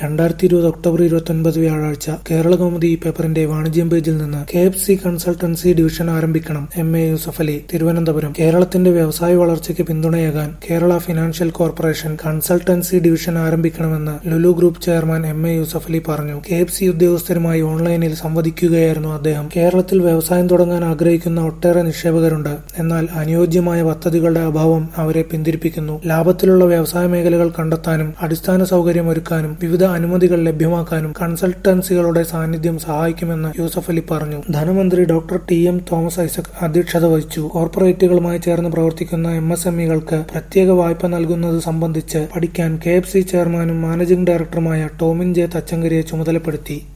രണ്ടായിരത്തി ഇരുപത് ഒക്ടോബർ ഇരുപത്തൊൻപത് വ്യാഴാഴ്ച കേരള കൗമുദി ഈ പേപ്പറിന്റെ വാണിജ്യം പേജിൽ നിന്ന് K F C consultancy division ആരംഭിക്കണം എം എ യൂസഫ് അലി തിരുവനന്തപുരം കേരളത്തിന്റെ വ്യവസായ വളർച്ചയ്ക്ക് പിന്തുണയേകാൻ Kerala financial corporation consultancy division ആരംഭിക്കണമെന്ന് Lulu group chairman M A Yusuff Ali പറഞ്ഞു കെ എഫ് സി ഉദ്യോഗസ്ഥരുമായി ഓൺലൈനിൽ സംവദിക്കുകയായിരുന്നു അദ്ദേഹം കേരളത്തിൽ വ്യവസായം തുടങ്ങാൻ ആഗ്രഹിക്കുന്ന ഒട്ടേറെ നിക്ഷേപകരുണ്ട് എന്നാൽ അനുയോജ്യമായ പദ്ധതികളുടെ അഭാവം അവരെ പിന്തിരിപ്പിക്കുന്നു ലാഭത്തിലുള്ള വ്യവസായ മേഖലകൾ കണ്ടെത്താനും അടിസ്ഥാന സൗകര്യം ഒരുക്കാനും വിവിധ അനുമതികൾ ലഭ്യമാക്കാനും കൺസൾട്ടൻസികളുടെ സാന്നിധ്യം സഹായിക്കുമെന്ന് യൂസഫ് അലി പറഞ്ഞു ധനമന്ത്രി doctor T M Thomas Isaac അധ്യക്ഷത വഹിച്ചു കോർപ്പറേറ്റുകളുമായി ചേർന്ന് പ്രവർത്തിക്കുന്ന എം എസ് എം ഇകൾക്ക് പ്രത്യേക വായ്പ നൽകുന്നത് സംബന്ധിച്ച് പഠിക്കാൻ കെ എഫ് സി ചെയർമാനും മാനേജിംഗ് ഡയറക്ടറുമായ ടോമിൻ ജെ തച്ചങ്കരിയെ ചുമതലപ്പെടുത്തി